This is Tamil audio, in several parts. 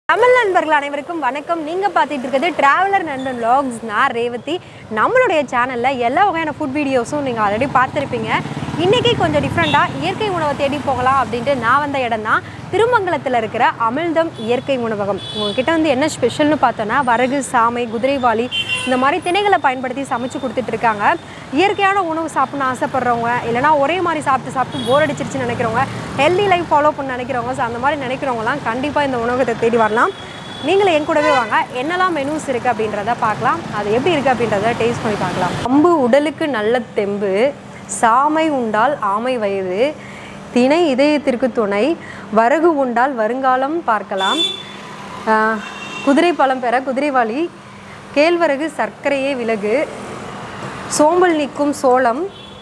தமிழ் நண்பர்கள் அனைவருக்கும் வணக்கம் நீங்கள் பார்த்துட்டு இருக்கிறது டிராவலர் நண்பன் vlogs நான் ரேவதி நம்மளுடைய சேனலில் எல்லா வகையான ஃபுட் வீடியோஸும் நீங்கள் ஆல்ரெடி பார்த்துருப்பீங்க இன்றைக்கி கொஞ்சம் டிஃப்ரெண்ட்டாக இயற்கை உணவை தேடி போகலாம் அப்படின்ட்டு நான் வந்த இடம் தான் திருமங்கலத்தில் இருக்கிற அமிழ்தம் இயற்கை உணவகம் உங்ககிட்ட வந்து என்ன ஸ்பெஷல்னு பார்த்தோன்னா வரகு சாமை குதிரைவாளி இந்த மாதிரி திணைகளை பயன்படுத்தி சமைச்சு கொடுத்துட்டு இருக்காங்க இயற்கையான உணவு சாப்பிடணும்னு ஆசைப்படுறவங்க இல்லைனா ஒரே மாதிரி சாப்பிட்டு சாப்பிட்டு போர் அடிச்சிருச்சுன்னு நினைக்கிறவங்க ஹெல்தி லைஃப் ஃபாலோ பண்ண நினைக்கிறவங்க ஸோ அந்த மாதிரி நினைக்கிறவங்களாம் கண்டிப்பாக இந்த உணவகத்தை தேடி வரலாம் நீங்களும் என் கூடவே வாங்க என்னெல்லாம் மெனூஸ் இருக்குது அப்படின்றத பார்க்கலாம் அது எப்படி இருக்குது அப்படின்றத டேஸ்ட் பண்ணி பார்க்கலாம் அம்பு உடலுக்கு நல்ல தெம்பு சாமை உண்டால் ஆமை வயது திணை இதயத்திற்கு துணை வரகு உண்டால் வருங்காலம் பார்க்கலாம் ஆஹ், குதிரை பழம் பெற குதிரைவாளி கேழ்வரகு சர்க்கரையே விலகு சோம்பல் நீக்கும் சோளம்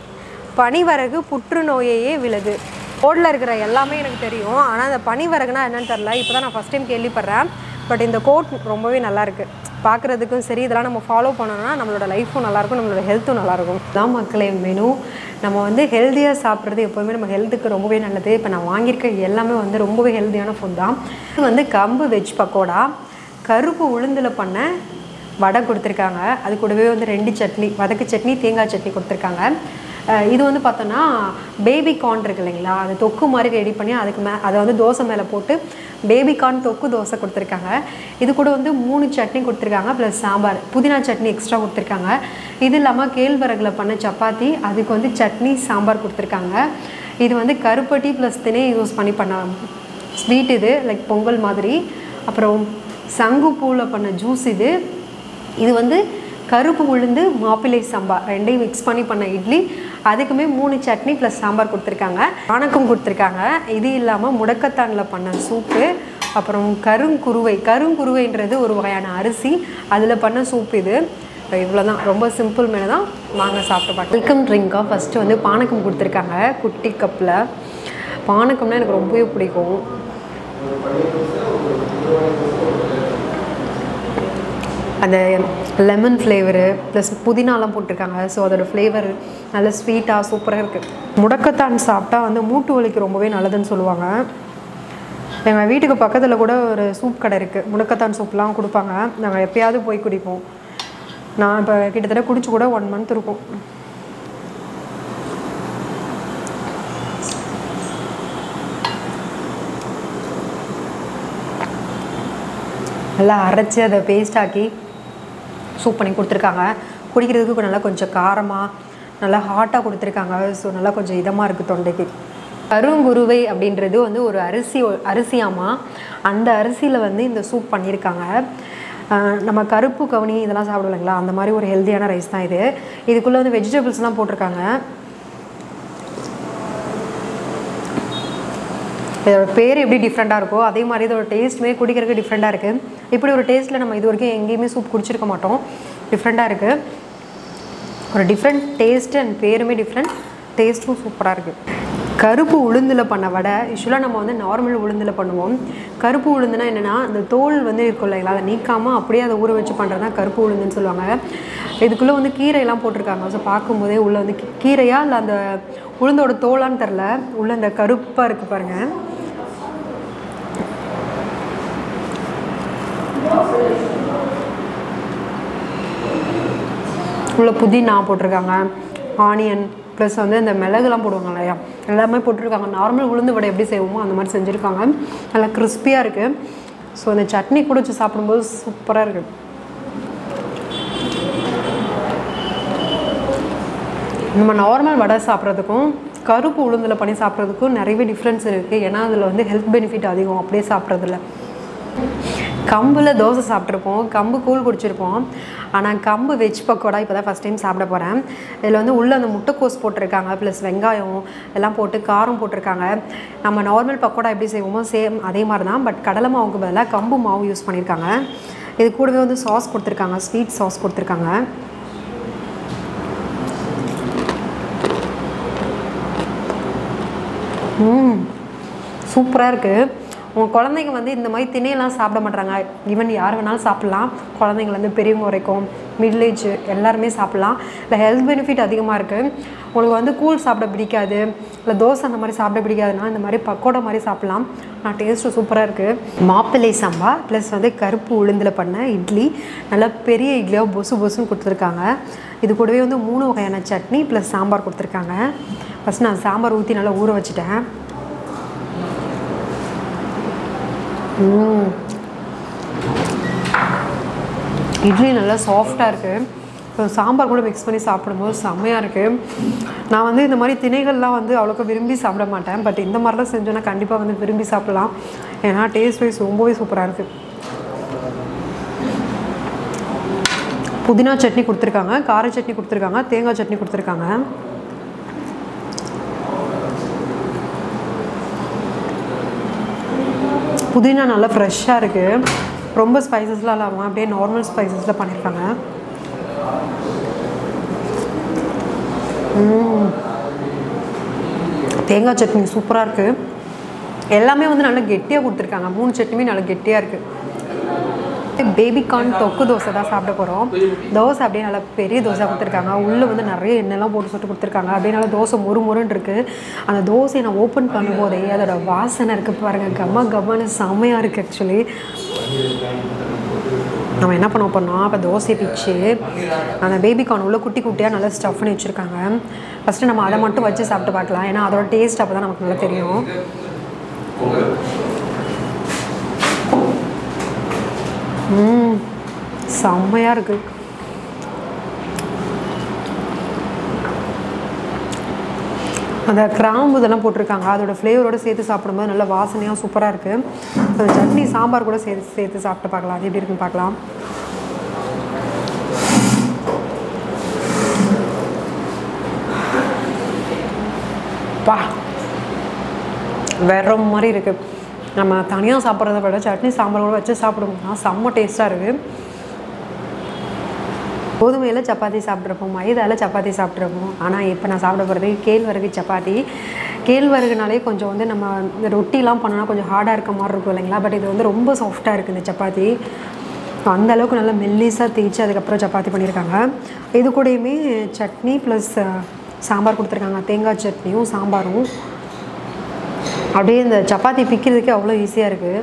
பனிவரகு புற்றுநோயையே விலகு கோடில் இருக்கிற எல்லாமே எனக்கு தெரியும் ஆனால் அந்த பனிவரகுனா என்னன்னு தெரில இப்போ தான் நான் ஃபஸ்ட் டைம் கேள்விப்படுறேன் பட் இந்த கோட் ரொம்பவே நல்லா இருக்கு பார்க்குறதுக்கும் சரி இதெல்லாம் நம்ம ஃபாலோ பண்ணோம்னா நம்மளோட லைஃப்பும் நல்லாயிருக்கும் நம்மளோட ஹெல்த்தும் நல்லாயிருக்கும் தான் மக்களே மெனு நம்ம வந்து ஹெல்த்தியாக சாப்பிட்றது எப்போவுமே நம்ம ஹெல்த்துக்கு ரொம்பவே நல்லது இப்போ நான் வாங்கியிருக்க எல்லாமே வந்து ரொம்பவே ஹெல்த்தியான ஃபுட் தான் இது வந்து கம்பு வெஜ் பக்கோடா கருப்பு உளுந்தில் பண்ண வடை கொடுத்துருக்காங்க அது கூடவே வந்து ரெண்டு சட்னி வதக்கு சட்னி தேங்காய் சட்னி கொடுத்துருக்காங்க அஹ் இது வந்து பார்த்தோன்னா பேபி கார்ன் இருக்கு இல்லைங்களா அது தொக்கு மாதிரி ரெடி பண்ணி அதுக்கு மே அதை வந்து தோசை மேலே போட்டு பேபி கார்ன் தொக்கு தோசை கொடுத்துருக்காங்க இது கூட வந்து மூணு சட்னி கொடுத்துருக்காங்க ப்ளஸ் சாம்பார் புதினா சட்னி எக்ஸ்ட்ரா கொடுத்துருக்காங்க இது இல்லாமல் கேழ்வரகுல பண்ண சப்பாத்தி அதுக்கு வந்து சட்னி சாம்பார் கொடுத்துருக்காங்க இது வந்து கருப்பட்டி ப்ளஸ் திணை யூஸ் பண்ணி பண்ண ஸ்வீட் இது லைக் பொங்கல் மாதிரி அப்புறம் சங்குப்பூவில் பண்ண ஜூஸ் இது இது வந்து கருப்பு உளுந்து மாப்பிள்ளை சம்பா ரெண்டையும் மிக்ஸ் பண்ணி பண்ண இட்லி அதுக்குமே மூணு சட்னி ப்ளஸ் சாம்பார் கொடுத்துருக்காங்க பானக்கம் கொடுத்துருக்காங்க இது இல்லாமல் முடக்கத்தானில் பண்ண சூப்பு அப்புறம் கருங்குருவை கருங்குருவைன்றது ஒரு வகையான அரிசி அதில் பண்ண சூப் இது இவ்வளோ தான் ரொம்ப சிம்பிள் மேலே தான் வாங்க சாப்பிட்டு பார்க்கலாம் வெல்கம் ட்ரிங்காக ஃபஸ்ட்டு வந்து பானக்கம் கொடுத்துருக்காங்க குட்டி கப்பில் பானக்கம்னா எனக்கு ரொம்பவே பிடிக்கும் அந்த லெமன் ஃப்ளேவரு ப்ளஸ் புதினாலாம் போட்டிருக்காங்க ஸோ அதோட ஃப்ளேவர் நல்ல ஸ்வீட்டாக சூப்பராக இருக்குது முடக்கத்தான் சாப்பிட்டா வந்து மூட்டு வலிக்கு ரொம்பவே நல்லதுன்னு சொல்லுவாங்க எங்கள் வீட்டுக்கு பக்கத்தில் கூட ஒரு சூப் கடை இருக்குது முடக்கத்தான் சூப்லாம் கொடுப்பாங்க நாங்கள் எப்பயாவது போய் குடிப்போம் நான் இப்போ கிட்டத்தட்ட குடிச்சு கூட ஒன் மந்த் இருக்கும் நல்லா அரைச்சி அதை பேஸ்ட் ஆக்கி சூப் பண்ணி கொடுத்துருக்காங்க குடிக்கிறதுக்கு நல்லா கொஞ்சம் காரமாக நல்லா ஹாட்டாக கொடுத்துருக்காங்க ஸோ நல்லா கொஞ்சம் இதமாக இருக்குது தொண்டைக்கு கருங்குருவை அப்படின்றது வந்து ஒரு அரிசி அரிசியாமா அந்த அரிசியில் வந்து இந்த சூப் பண்ணியிருக்காங்க ஆஹ் நம்ம கருப்பு கவுனி இதெல்லாம் சாப்பிடுவோம் இல்லைங்களா அந்த மாதிரி ஒரு ஹெல்த்தியான ரைஸ் தான் இது இதுக்குள்ளே வந்து வெஜிடபிள்ஸ்லாம் போட்டிருக்காங்க இதோட பேர் எப்படி டிஃப்ரெண்ட்டாக இருக்கோ அதே மாதிரி இதோட டேஸ்ட்டுமே குடிக்கிறதுக்கு டிஃப்ரெண்ட்டாக இருக்குது இப்படி ஒரு டேஸ்ட்டில் நம்ம இது வரைக்கும் எங்கேயுமே சூப் குடிச்சிருக்க மாட்டோம் டிஃப்ரெண்ட்டாக இருக்குது ஒரு டிஃப்ரெண்ட் டேஸ்ட் அண்ட் பேருமே டிஃப்ரெண்ட் டேஸ்ட்டும் சூப்பராக இருக்குது கருப்பு உளுந்தில் பண்ண வடை யூஸ்வலாக நம்ம வந்து நார்மல் உளுந்தில் பண்ணுவோம் கருப்பு உளுந்துனா என்னென்னா அந்த தோல் வந்து இருக்கும் இல்லைங்களா அதை நீக்காமல் அப்படியே அதை ஊற வச்சு பண்ணுறது தான் கருப்பு உளுந்துன்னு சொல்லுவாங்க இதுக்குள்ளே வந்து கீரையெல்லாம் போட்டிருக்காங்க ஸோ பார்க்கும்போதே உள்ளே வந்து கீ- கீரையா இல்லை அந்த உளுந்தோட தோலான்னு தெரில உள்ளே அந்த கருப்பாக இருக்குது பாருங்கள் உள்ள புதினா போட்டிருக்காங்க ஆனியன் ப்ளஸ் வந்து இந்த மிளகுலாம் போடுவாங்க இல்லையா எல்லாமே போட்டிருக்காங்க நார்மல் உளுந்து வடை எப்படி செய்வோமோ அந்த மாதிரி செஞ்சுருக்காங்க நல்லா கிறிஸ்பியாக இருக்குது ஸோ அந்த சட்னி கூட வச்சு சாப்பிடும்போது சூப்பராக இருக்குது நம்ம நார்மல் வடை சாப்பிட்றதுக்கும் கருப்பு உளுந்தில் பண்ணி சாப்பிட்றதுக்கும் நிறையவே டிஃப்ரென்ஸ் இருக்குது ஏன்னா அதில் வந்து ஹெல்த் பெனிஃபிட் அதிகம் அப்படியே சாப்பிட்றதுல கம்பில் தோசை சாப்பிட்ருப்போம் கம்பு கூழ் குடிச்சிருப்போம் ஆனால் கம்பு வெஜ் பக்கோடா இப்போ தான் ஃபஸ்ட் டைம் சாப்பிட போகிறேன் இதில் வந்து உள்ளே அந்த முட்டைக்கோஸ் போட்டிருக்காங்க ப்ளஸ் வெங்காயம் எல்லாம் போட்டு காரம் போட்டிருக்காங்க நம்ம நார்மல் பக்கோடா எப்படி செய்வோமோ சேம் அதே மாதிரி தான் பட் கடலை மாவுக்கு பதிலாக கம்பு மாவு யூஸ் பண்ணியிருக்காங்க இது கூடவே வந்து சாஸ் கொடுத்துருக்காங்க ஸ்வீட் சாஸ் கொடுத்துருக்காங்க ம் சூப்பராக இருக்குது உங்கள் குழந்தைங்க வந்து இந்த மாதிரி திணையெல்லாம் சாப்பிட மாட்டாங்க ஈவன் யார் வேணாலும் சாப்பிட்லாம் குழந்தைங்கலேருந்து பெரியவங்க வரைக்கும் மிடில் ஏஜ் எல்லாருமே சாப்பிட்லாம் இல்லை ஹெல்த் பெனிஃபிட் அதிகமாக இருக்குது உங்களுக்கு வந்து கூழ் சாப்பிட பிடிக்காது இல்லை தோசை அந்த மாதிரி சாப்பிட பிடிக்காதுன்னா இந்த மாதிரி பக்கோடா மாதிரி சாப்பிட்லாம் ஆனால் டேஸ்ட்டு சூப்பராக இருக்குது மாப்பிள்ளை சம்பா ப்ளஸ் வந்து கருப்பு உளுந்தில் பண்ண இட்லி நல்லா பெரிய இட்லியாக பொசு பொசுன்னு கொடுத்துருக்காங்க இது கூடவே வந்து மூணு வகையான சட்னி ப்ளஸ் சாம்பார் கொடுத்துருக்காங்க ஃபஸ்ட் நான் சாம்பார் ஊற்றி நல்லா ஊற வச்சுட்டேன் ம். இட்லி நல்லா சாஃப்டாக இருக்குது இப்போ சாம்பார் கூட மிக்ஸ் பண்ணி சாப்பிடும்போது செம்மையாக இருக்குது நான் வந்து இந்த மாதிரி திணைகள்லாம் வந்து அவ்வளோக்கா விரும்பி சாப்பிட மாட்டேன் பட் இந்த மாதிரிலாம் செஞ்சோன்னா கண்டிப்பாக வந்து விரும்பி சாப்பிடலாம் ஏன்னா டேஸ்ட் வைஸ் ரொம்பவே சூப்பராக இருக்குது புதினா சட்னி கொடுத்துருக்காங்க கார சட்னி கொடுத்துருக்காங்க தேங்காய் சட்னி கொடுத்துருக்காங்க புதினா நல்லா ஃப்ரெஷ்ஷாக இருக்குது ரொம்ப ஸ்பைசஸ்லாம் இல்லாமல் அப்படியே நார்மல் ஸ்பைசஸில் பண்ணியிருக்காங்க ம். தேங்காய் சட்னி சூப்பராக இருக்குது எல்லாமே வந்து நல்லா கெட்டியாக கொடுத்துருக்காங்க மூணு சட்னியுமே நல்லா கெட்டியாக இருக்குது பேபி கார்ன் தொக்கு தோசை தான் சாப்பிட போகிறோம் தோசை அப்படியே நல்லா பெரிய தோசை கொடுத்துருக்காங்க உள்ளே வந்து நிறைய எண்ணெய்லாம் போட்டு சுட்டு கொடுத்துருக்காங்க அப்படியே நல்லா தோசை மொறு மொறுன்னு இருக்குது அந்த தோசையை நான் ஓப்பன் பண்ணும்போதே அதோட வாசனை இருக்குது பாருங்கள் கம்ம கம்மன்னு செம்மையாக இருக்குது ஆக்சுவலி நம்ம என்ன பண்ண போறோம்னா இப்போ தோசை பிச்சு அந்த பேபி கார்ன் உள்ள குட்டி குட்டியாக நல்லா ஸ்டஃப் பண்ணி வச்சுருக்காங்க ஃபஸ்ட்டு நம்ம அதை மட்டும் வச்சு சாப்பிட்டு பார்க்கலாம் ஏன்னா அதோட டேஸ்ட் அப்போ தான் நமக்கு நல்லா தெரியும் ம் செம்மையாக இருக்குது அந்த கிராம்பு இதெல்லாம் போட்டிருக்காங்க அதோட ஃப்ளேவரோட சேர்த்து சாப்பிடும்போது நல்ல வாசனையாக சூப்பராக இருக்குது அந்த சட்னி சாம்பார் கூட சேர்த்து சேர்த்து சாப்பிட்டு பார்க்கலாம் அது எப்படி இருக்குன்னு பார்க்கலாம் பா வேற மாதிரி இருக்குது நம்ம தனியாக சாப்பிட்றத விட சட்னி சாம்பார் கூட வச்சு சாப்பிடும்போதுனா செம்ம டேஸ்ட்டாக இருக்குது கோதுமையில் சப்பாத்தி சாப்பிட்ருப்போம் மைதாவில் சப்பாத்தி சாப்பிட்ருப்போம் ஆனால் இப்போ நான் சாப்பிட போகிறது கேழ்வரகு சப்பாத்தி கேழ்வரகுனாலே கொஞ்சம் வந்து நம்ம இந்த ரொட்டிலாம் பண்ணோன்னா கொஞ்சம் ஹார்டாக இருக்க மாதிரி இருக்கும் இல்லைங்களா பட் இது வந்து ரொம்ப சாஃப்டாக இருக்குது இந்த சப்பாத்தி அந்த அளவுக்கு நல்லா மெல்லிஸாக தேய்ச்சி அதுக்கப்புறம் சப்பாத்தி பண்ணியிருக்காங்க இது கூடயுமே சட்னி ப்ளஸ் சாம்பார் கொடுத்துருக்காங்க தேங்காய் சட்னியும் சாம்பாரும் அப்படியே இந்த சப்பாத்தி பிக்கிறதுக்கே அவ்வளோ ஈஸியாக இருக்குது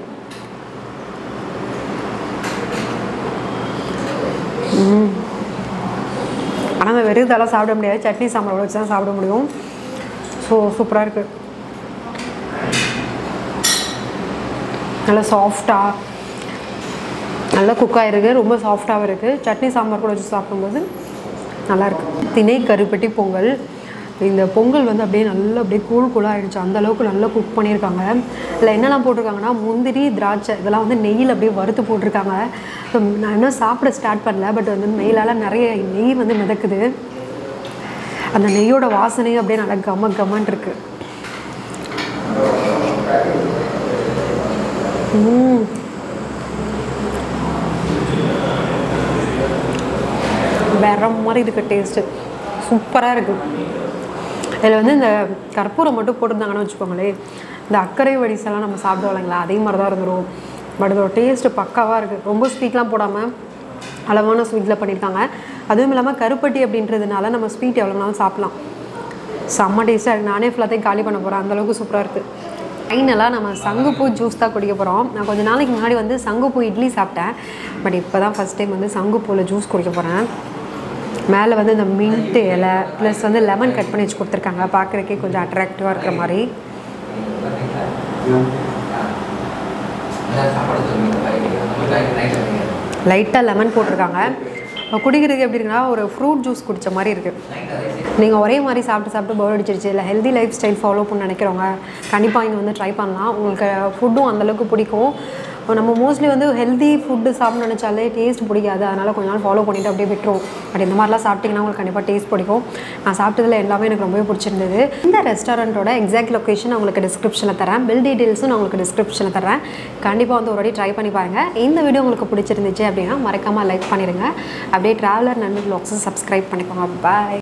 ஆனால் நம்ம வெறும் இதெல்லாம் சாப்பிட முடியாது சட்னி சாம்பாரோட வச்சு தான் சாப்பிட முடியும் ஸோ சூப்பராக இருக்குது நல்லா சாஃப்டாக நல்லா குக் ஆகிருக்கு ரொம்ப சாஃப்டாகவும் இருக்குது சட்னி சாம்பார் கூட வச்சு சாப்பிடும்போது நல்லாயிருக்கு திணை கருப்பட்டி பொங்கல் இந்த பொங்கல் வந்து அப்படியே நல்லா அப்படியே கூழ் கூழாக ஆயிடுச்சு அந்த அளவுக்கு நல்லா குக் பண்ணியிருக்காங்க இதில் என்னெல்லாம் போட்டிருக்காங்கன்னா முந்திரி திராட்சை இதெல்லாம் வந்து நெய்யில் அப்படியே வறுத்து போட்டிருக்காங்க ஸோ நான் இன்னும் சாப்பிட ஸ்டார்ட் பண்ணல பட் வந்து நெய்லால நிறைய நெய் வந்து மிதக்குது அந்த நெய்யோட வாசனையும் அப்படியே நல்லா கம கமன் இருக்கு ம் வேற மாதிரி இருக்குது டேஸ்ட்டு சூப்பராக இருக்குது இதில் வந்து இந்த கற்பூரம் மட்டும் போட்டிருந்தாங்கன்னு வச்சுக்கோங்களேன் இந்த அக்கறை வடிசெல்லாம் நம்ம சாப்பிடுவோம் இல்லைங்களா அதே மாதிரி தான் இருந்துரும் பட் இதோட டேஸ்ட்டு பக்காவாக இருக்குது ரொம்ப ஸ்வீட்லாம் போடாமல் அளவான ஸ்வீட்டில் பண்ணியிருக்காங்க அதுவும் இல்லாமல் கருப்பட்டி அப்படின்றதுனால நம்ம ஸ்வீட் எவ்வளோ நாளும் சாப்பிட்லாம் செம்ம டேஸ்ட்டாக இருக்குது நானே ஃபுல்லாத்தையும் காலி பண்ண போகிறேன் அந்தளவுக்கு சூப்பராக இருக்குது ஃபைனலாக நம்ம சங்குப்பூ ஜூஸ் தான் குடிக்க போகிறோம் நான் கொஞ்ச நாளைக்கு முன்னாடி வந்து சங்குப்பூ இட்லி சாப்பிட்டேன் பட் இப்போ தான் ஃபஸ்ட் டைம் வந்து சங்குப்பூவில் ஜூஸ் குடிக்க போகிறேன் மேலே வந்து இந்த மின்ட் இலை ப்ளஸ் வந்து லெமன் கட் பண்ணி வச்சு கொடுத்துருக்காங்க பார்க்குறக்கே கொஞ்சம் அட்ராக்டிவாக இருக்கிற மாதிரி லைட்டாக லெமன் போட்டிருக்காங்க குடிக்கிறதுக்கு எப்படி இருக்குன்னா ஒரு ஃப்ரூட் ஜூஸ் குடித்த மாதிரி இருக்குது நீங்கள் ஒரே மாதிரி சாப்பிட்டு சாப்பிட்டு போர் அடிச்சிருச்சு இல்லை ஹெல்தி லைஃப் ஸ்டைல் ஃபாலோ பண்ண நினைக்கிறவங்க கண்டிப்பாக இங்கே வந்து ட்ரை பண்ணலாம் உங்களுக்கு ஃபுட்டும் அந்தளவுக்கு பிடிக்கும் இப்போ நம்ம மோஸ்ட்லி வந்து ஹெல்தி ஃபுட்டு சாப்பிட நினச்சாலே டேஸ்ட் பிடிக்காது அதனால் கொஞ்ச நாள் ஃபாலோ பண்ணிவிட்டு அப்படியே விட்டுரும் பட் இந்த மாதிரிலாம் சாப்பிட்டிங்கன்னா உங்களுக்கு கண்டிப்பாக டேஸ்ட் பிடிக்கும் நான் சாப்பிட்டதில் எல்லாமே எனக்கு ரொம்பவே பிடிச்சிருந்தது இந்த ரெஸ்டாரண்ட்டோட எக்ஸாக்ட் லொக்கேஷன் உங்களுக்கு டிஸ்கிரிப்ஷனில் தரேன் பில் டீட்டெயில்ஸும் நான் உங்களுக்கு டிஸ்கிரிப்ஷனில் தரேன் கண்டிப்பாக வந்து ஒரு வாட்டி ட்ரை பண்ணி பாருங்கள் இந்த வீடியோ உங்களுக்கு பிடிச்சிருந்துச்சு அப்படின்னா மறக்காமல் லைக் பண்ணிடுங்க அப்படியே ட்ராவலர் நண்பர் ப்ளாக்ஸை சப்ஸ்கிரைப் பண்ணிக்கோங்க பாய்